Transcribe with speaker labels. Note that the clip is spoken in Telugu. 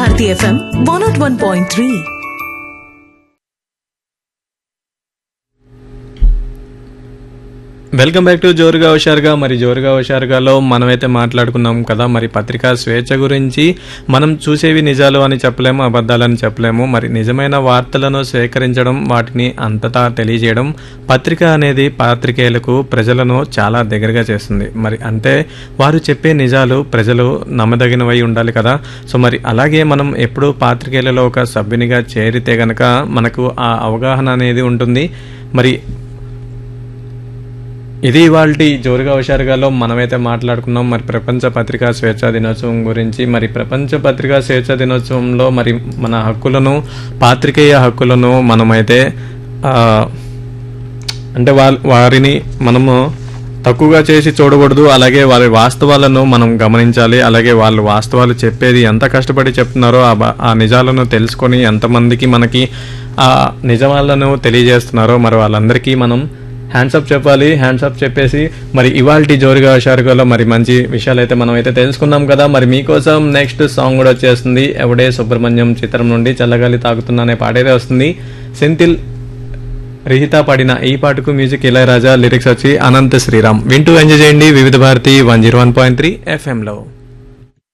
Speaker 1: Bharati FM one not one point three
Speaker 2: welcome back to జోరుగా హుషారుగా మరి జోరుగా హుషారుగాలో మనమైతే మాట్లాడుకున్నాం కదా మరి పత్రికా స్వేచ్ఛ గురించి మనం చూసేవి నిజాలు అని చెప్పలేము అబద్ధాలని చెప్పలేము మరి నిజమైన వార్తలను సేకరించడం వాటిని అంతటా తెలియజేయడం పత్రిక అనేది పాత్రికేయులకు ప్రజలను చాలా దగ్గరగా చేస్తుంది మరి అంటే వారు చెప్పే నిజాలు ప్రజలు నమ్మదగినవై ఉండాలి కదా సో మరి అలాగే మనం ఎప్పుడు పాత్రికేయులలో ఒక సభ్యునిగా చేరితే గనక మనకు ఆ అవగాహన అనేది ఉంటుంది మరి ఇది ఇవాళ జోరుగా హుషారుగాలో మనమైతే మాట్లాడుకున్నాం మరి ప్రపంచ పత్రికా స్వేచ్ఛా దినోత్సవం గురించి మరి ప్రపంచ పత్రికా స్వేచ్ఛా దినోత్సవంలో మరి మన హక్కులను పాత్రికేయ హక్కులను మనమైతే ఆ, అంటే వాళ్ళ వారిని మనము తక్కువగా చేసి చూడకూడదు అలాగే వారి వాస్తవాలను మనం గమనించాలి అలాగే వాళ్ళు వాస్తవాలు చెప్పేది ఎంత కష్టపడి చెప్తున్నారో ఆ బ- ఆ నిజాలను తెలుసుకొని ఎంతమందికి మనకి ఆ నిజాలను తెలియజేస్తున్నారో మరి వాళ్ళందరికీ మనం హ్యాండ్సప్ చెప్పాలి హ్యాండ్సప్ చెప్పేసి మరి ఇవాల్టి జోరుగా హుషారుగాలో మరి మంచి విషయాలు అయితే మనం అయితే తెలుసుకున్నాం కదా మరి మీకోసం నెక్స్ట్ సాంగ్ కూడా వచ్చేస్తుంది ఎవడే సుబ్రహ్మణ్యం చిత్రం నుండి చల్లగాలి తాగుతున్నానే పాటైతే వస్తుంది సెంతిల్ రిహిత పాడిన ఈ పాటకు మ్యూజిక్ ఇళయరాజా లిరిక్స్ వచ్చి అనంత శ్రీరామ్ వింటూ ఎంజాయ్ చేయండి Vividh Bharati one zero one point three ఎఫ్ఎంలో